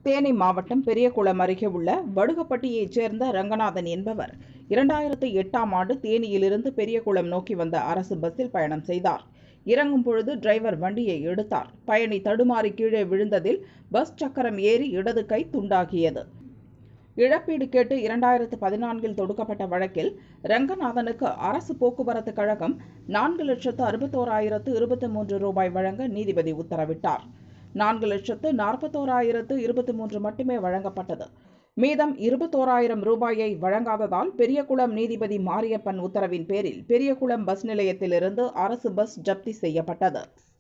தேனி மாவட்டம் பெரியகுளம் அருகே உள்ள வடுகப்பட்டியைச் சேர்ந்த ரங்கநாதன் என்பவர் இரண்டாயிரத்து எட்டாம் ஆண்டு தேனியிலிருந்து பெரியகுளம் நோக்கி வந்த அரசு பஸ்ஸில் பயணம் செய்தார் இறங்கும் பொழுது டிரைவர் வண்டியை எடுத்தார் பயணி தடுமாறி கீழே விழுந்ததில் பஸ் சக்கரம் ஏறி இடது கை துண்டாகியது இழப்பீடு கேட்டு இரண்டாயிரத்து பதினான்கில் தொடுக்கப்பட்ட வழக்கில் ரங்கநாதனுக்கு அரசு போக்குவரத்து கழகம் நான்கு லட்சத்து அறுபத்தோராயிரத்து இருபத்தி மூன்று ரூபாய் வழங்க நீதிபதி உத்தரவிட்டார் நான்கு லட்சத்து நாற்பத்தோராயிரத்து இருபத்தி மூன்று மட்டுமே வழங்கப்பட்டது மீதம் இருபத்தோராயிரம் ரூபாயை வழங்காததால் பெரியகுளம் நீதிபதி மாரியப்பன் உத்தரவின் பேரில் பெரியகுளம் பஸ் நிலையத்திலிருந்து அரசு பஸ் ஜப்தி செய்யப்பட்டது